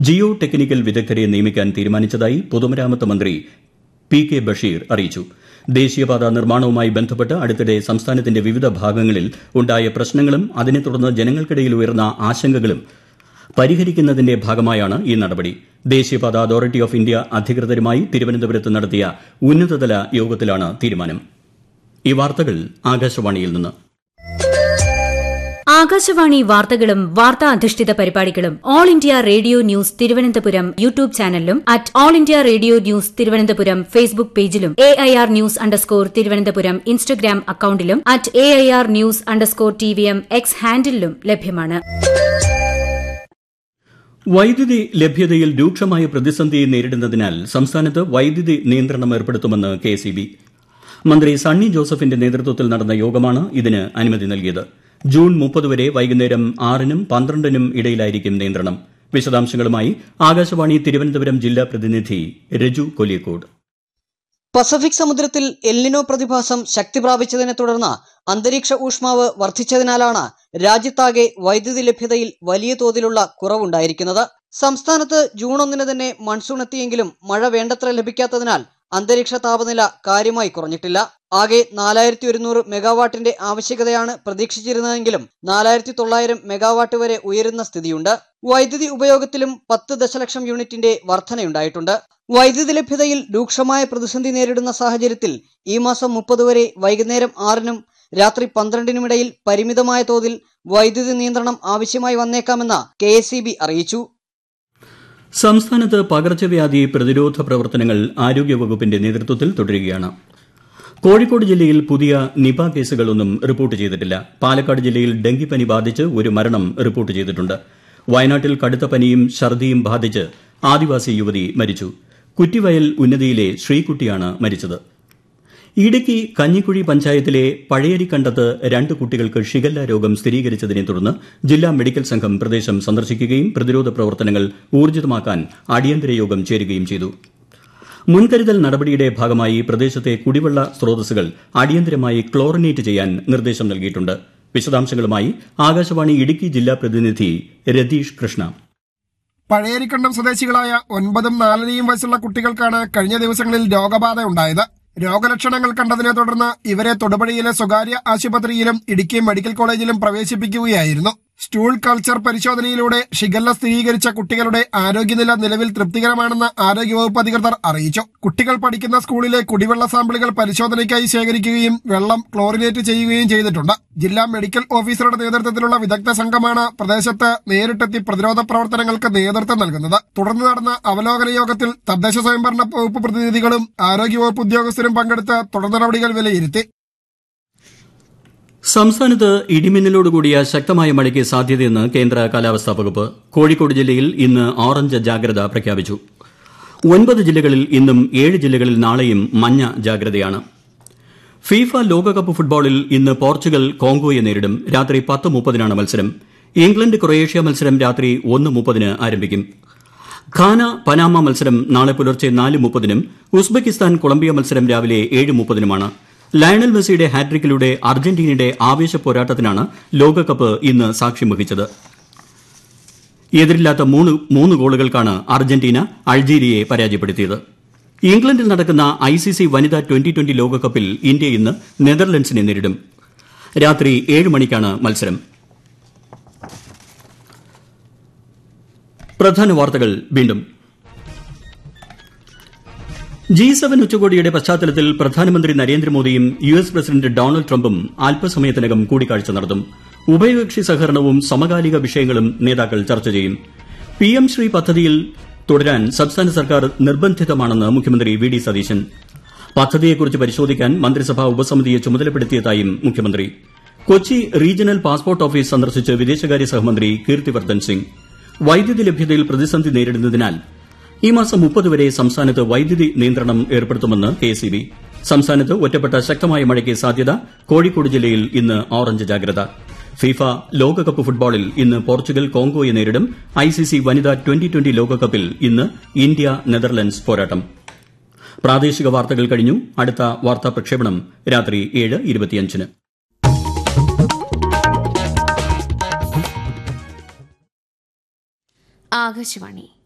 Jio technical വിദഗ്ധരെ നിയമിക്കാൻ തീരുമാനിച്ചതായി പൊതുമരാമത്ത് മന്ത്രി പി കെ ബഷീർ അറിയിച്ചു ദേശീയപാത നിർമ്മാണവുമായി ബന്ധപ്പെട്ട് അടുത്തിടെ സംസ്ഥാനത്തിന്റെ വിവിധ ഭാഗങ്ങളിൽ ഉണ്ടായ പ്രശ്നങ്ങളും അതിനെ തുടർന്ന് ജനങ്ങൾക്കിടയിൽ ഉയർന്ന ആശങ്കകളും പരിഹരിക്കുന്നതിന്റെ ഭാഗമായാണ് ഈ നടപടി ദേശീയപാത അതോറിറ്റി ഓഫ് ഇന്ത്യ അധികൃതരുമായി തിരുവനന്തപുരത്ത് നടത്തിയ ഉന്നതതല യോഗത്തിലാണ് തീരുമാനം ഈ വാർത്തകൾ ആകാശവാണിയിൽ നിന്ന് ആകാശവാണി വാർത്തകളും വാർത്താ അധിഷ്ഠിത പരിപാടികളും all India radio news Thiruvananthapuram YouTube ചാനലിലും at all India radio news Thiruvananthapuram Facebook പേജിലും A I R news underscore Thiruvananthapuram Instagram അക്കൌണ്ടിലും at A I R news underscore T V M X ഹാൻഡിലും ലഭ്യമാണ് വൈദ്യുതി ലഭ്യതയിൽ രൂക്ഷമായ പ്രതിസന്ധി നേരിടുന്നതിനാൽ സംസ്ഥാനത്ത് വൈദ്യുതി നിയന്ത്രണം ഏർപ്പെടുത്തുമെന്ന് കെ സി ബി മന്ത്രി സണ്ണി ജോസഫിന്റെ നേതൃത്വത്തിൽ നടന്ന യോഗമാണ് ഇതിന് അനുമതി നൽകിയത് ജൂൺ മുപ്പത് വരെ വൈകുന്നേരം ആറിനും പന്ത്രണ്ടിനും ഇടയിലായിരിക്കും നിയന്ത്രണം വിശദാംശങ്ങളുമായി ആകാശവാണി തിരുവനന്തപുരം ജില്ലാ പ്രതിനിധി രജു കൊലിയക്കോട് പസഫിക് സമുദ്രത്തിൽ എൽനിനോ പ്രതിഭാസം ശക്തി പ്രാപിച്ചതിനെ തുടർന്ന് അന്തരീക്ഷ ഊഷ്മാവ് വർദ്ധിച്ചതിനാലാണ് രാജ്യത്താകെ വൈദ്യുതി ലഭ്യതയിൽ വലിയ തോതിലുള്ള കുറവുണ്ടായിരിക്കുന്നത് സംസ്ഥാനത്ത് ജൂൺ ഒന്നിന് തന്നെ മൺസൂൺ എത്തിയെങ്കിലും മഴ വേണ്ടത്ര ലഭിക്കാത്തതിനാൽ അന്തരീക്ഷ താപനില കാര്യമായി കുറഞ്ഞിട്ടില്ല ആകെ നാലായിരത്തി ഒരുന്നൂറ് മെഗാവാട്ടിന്റെ ആവശ്യകതയാണ് പ്രതീക്ഷിച്ചിരുന്നതെങ്കിലും നാലായിരത്തി തൊള്ളായിരം മെഗാവാട്ട് വരെ ഉയരുന്ന സ്ഥിതിയുണ്ട് വൈദ്യുതി ഉപയോഗത്തിലും പത്ത് ദശലക്ഷം യൂണിറ്റിന്റെ വർധനയുണ്ടായിട്ടുണ്ട് വൈദ്യുതി ലഭ്യതയിൽ രൂക്ഷമായ പ്രതിസന്ധി നേരിടുന്ന സാഹചര്യത്തിൽ ഈ മാസം മുപ്പത് വരെ വൈകുന്നേരം ആറിനും രാത്രി പന്ത്രണ്ടിനുമിടയിൽ പരിമിതമായ തോതിൽ വൈദ്യുതി നിയന്ത്രണം ആവശ്യമായി വന്നേക്കാമെന്ന് കെ അറിയിച്ചു സംസ്ഥാനത്ത് പകർച്ചവ്യാധി പ്രതിരോധ പ്രവർത്തനങ്ങൾ ആരോഗ്യവകുപ്പിന്റെ നേതൃത്വത്തിൽ തുടരുകയാണ് കോഴിക്കോട് ജില്ലയിൽ പുതിയ നിപ കേസുകളൊന്നും റിപ്പോർട്ട് ചെയ്തിട്ടില്ല പാലക്കാട് ജില്ലയിൽ ഡെങ്കിപ്പനി ബാധിച്ച് ഒരു മരണം റിപ്പോർട്ട് ചെയ്തിട്ടുണ്ട് വയനാട്ടിൽ കടുത്ത പനിയും ഛർദിയും ബാധിച്ച് ആദിവാസി യുവതി മരിച്ചു കുറ്റിവയൽ ഉന്നതിയിലെ ശ്രീകുട്ടിയാണ് മരിച്ചത് ഇടുക്കി കഞ്ഞിക്കുഴി പഞ്ചായത്തിലെ പഴയരിക്കണ്ടത്ത് രണ്ട് കുട്ടികൾക്ക് ഷിഗല്ല രോഗം സ്ഥിരീകരിച്ചതിനെ തുടർന്ന് ജില്ലാ മെഡിക്കൽ സംഘം പ്രദേശം സന്ദർശിക്കുകയും പ്രതിരോധ പ്രവർത്തനങ്ങൾ ഊർജിതമാക്കാൻ അടിയന്തര യോഗം ചേരുകയും ചെയ്തു മുൻകരുതൽ നടപടിയുടെ ഭാഗമായി പ്രദേശത്തെ കുടിവെള്ള സ്രോതസ്സുകൾ അടിയന്തരമായി ക്ലോറിനേറ്റ് ചെയ്യാൻ നിർദ്ദേശം നൽകിയിട്ടുണ്ട് വിശദാംശങ്ങളുമായി ആകാശവാണി ഇടുക്കി ജില്ലാ പ്രതിനിധി രതീഷ് കൃഷ്ണ പഴയരിക്കണ്ടം സ്വദേശികളായ ഒൻപതും നാലരയും വയസ്സുള്ള കുട്ടികൾക്കാണ് കഴിഞ്ഞ ദിവസങ്ങളിൽ രോഗബാധ ഉണ്ടായത് രോഗലക്ഷണങ്ങൾ കണ്ടതിനെ തുടർന്ന് ഇവരെ തൊടുപുഴയിലെ സ്വകാര്യ ആശുപത്രിയിലും ഇടുക്കി മെഡിക്കൽ കോളേജിലും പ്രവേശിപ്പിക്കുകയായിരുന്നു സ്റ്റൂൾ കൾച്ചർ പരിശോധനയിലൂടെ ഷിഗല്ല സ്ഥിരീകരിച്ച കുട്ടികളുടെ ആരോഗ്യനില നിലവിൽ തൃപ്തികരമാണെന്ന് ആരോഗ്യവകുപ്പ് അധികൃതർ അറിയിച്ചു കുട്ടികൾ പഠിക്കുന്ന സ്കൂളിലെ കുടിവെള്ള സാമ്പിളുകൾ പരിശോധനയ്ക്കായി ശേഖരിക്കുകയും വെള്ളം ക്ലോറിനേറ്റ് ചെയ്യുകയും ചെയ്തിട്ടുണ്ട് ജില്ലാ മെഡിക്കൽ ഓഫീസറുടെ നേതൃത്വത്തിലുള്ള വിദഗ്ധ സംഘമാണ് പ്രദേശത്ത് നേരിട്ടെത്തി പ്രതിരോധ പ്രവർത്തനങ്ങൾക്ക് നേതൃത്വം നൽകുന്നത് തുടർന്ന് നടന്ന അവലോകന യോഗത്തിൽ തദ്ദേശ സ്വയംഭരണ വകുപ്പ് പ്രതിനിധികളും ആരോഗ്യവകുപ്പ് ഉദ്യോഗസ്ഥരും പങ്കെടുത്ത് തുടർ നടപടികൾ വിലയിരുത്തി സംസ്ഥാനത്ത് ഇടിമിന്നലോടുകൂടിയ ശക്തമായ മഴയ്ക്ക് സാധ്യതയെന്ന് കേന്ദ്ര കാലാവസ്ഥാ വകുപ്പ് കോഴിക്കോട് ജില്ലയിൽ ഇന്ന് ഓറഞ്ച് ജാഗ്രത പ്രഖ്യാപിച്ചു ഒൻപത് ജില്ലകളിൽ ഇന്നും ഏഴ് ജില്ലകളിൽ നാളെയും മഞ്ഞ ജാഗ്രതയാണ് ഫീഫ ലോകകപ്പ് ഫുട്ബോളിൽ ഇന്ന് പോർച്ചുഗൽ കോങ്കോയെ നേരിടും രാത്രി പത്ത് മുപ്പതിനാണ് മത്സരം ഇംഗ്ലണ്ട് ക്രൊയേഷ്യ മത്സരം രാത്രി ഒന്ന് മുപ്പതിന് ആരംഭിക്കും ഖാന പനാമ മത്സരം നാളെ പുലർച്ചെ നാല് മുപ്പതിനും ഉസ്ബെക്കിസ്ഥാൻ കൊളംബിയ മത്സരം രാവിലെ ഏഴ് മുപ്പതിനുമാണ് ലയണൽ മെസ്സിയുടെ ഹാട്രിക്കിലൂടെ അർജന്റീനയുടെ ആവേശ പോരാട്ടത്തിനാണ് ലോകകപ്പ് ഇന്ന് സാക്ഷ്യം വഹിച്ചത് എതിരില്ലാത്ത മൂന്ന് മൂന്ന് ഗോളുകൾക്കാണ് അർജന്റീന അൾജീരിയയെ പരാജയപ്പെടുത്തിയത് ഇംഗ്ലണ്ടിൽ നടക്കുന്ന ഐ സി സി വനിതാ ട്വന്റി ട്വന്റി ലോകകപ്പിൽ ഇന്ത്യ ഇന്ന് നെതർലൻഡ്സിനെ നേരിടും രാത്രി ഏഴ് മണിക്കാണ് മത്സരം പ്രധാന വാർത്തകൾ വീണ്ടും ജി സെവൻ ഉച്ചകോടിയുടെ പശ്ചാത്തലത്തിൽ പ്രധാനമന്ത്രി നരേന്ദ്രമോദിയും യു എസ് പ്രസിഡന്റ് ഡൊണാൾഡ് ട്രംപും അല്പസമയത്തിനകം കൂടിക്കാഴ്ച നടത്തും ഉഭയകക്ഷി സഹകരണവും സമകാലിക വിഷയങ്ങളും നേതാക്കൾ ചർച്ച ചെയ്യും പി എം ശ്രീ പദ്ധതിയിൽ തുടരാൻ സംസ്ഥാന സർക്കാർ നിർബന്ധിതമാണെന്ന് മുഖ്യമന്ത്രി വി ഡി സതീശൻ പദ്ധതിയെക്കുറിച്ച് പരിശോധിക്കാൻ മന്ത്രിസഭാ ഉപസമിതിയെ ചുമതലപ്പെടുത്തിയതായും മുഖ്യമന്ത്രി കൊച്ചി റീജിയണൽ പാസ്പോർട്ട് ഓഫീസ് സന്ദർശിച്ച് വിദേശകാര്യ സഹമന്ത്രി കീർത്തിവർദ്ധൻ സിംഗ് വൈദ്യുതി ലഭ്യതയിൽ പ്രതിസന്ധി നേരിടുന്നതിനാൽ ഈ മാസം മുപ്പത് വരെ സംസ്ഥാനത്ത് വൈദ്യുതി നിയന്ത്രണം ഏർപ്പെടുത്തുമെന്ന് കെഎസ്ഇബി സംസ്ഥാനത്ത് ഒറ്റപ്പെട്ട ശക്തമായ മഴയ്ക്ക് സാധ്യത കോഴിക്കോട് ജില്ലയിൽ ഇന്ന് ഓറഞ്ച് ജാഗ്രത ഫിഫ ലോകകപ്പ് ഫുട്ബോളിൽ ഇന്ന് പോർച്ചുഗൽ കോങ്കോയെ നേരിടും ഐസിസി വനിതാ ട്വന്റി ട്വന്റി ലോകകപ്പിൽ ഇന്ന് ഇന്ത്യ നെതർലൻഡ്സ് പോരാട്ടം പ്രാദേശിക വാർത്തകൾ കഴിഞ്ഞു അടുത്ത വാർത്താ പ്രക്ഷേപണം രാത്രി ഏഴ് ഇരുപത്തിയഞ്ചിന് ആകാശവാണി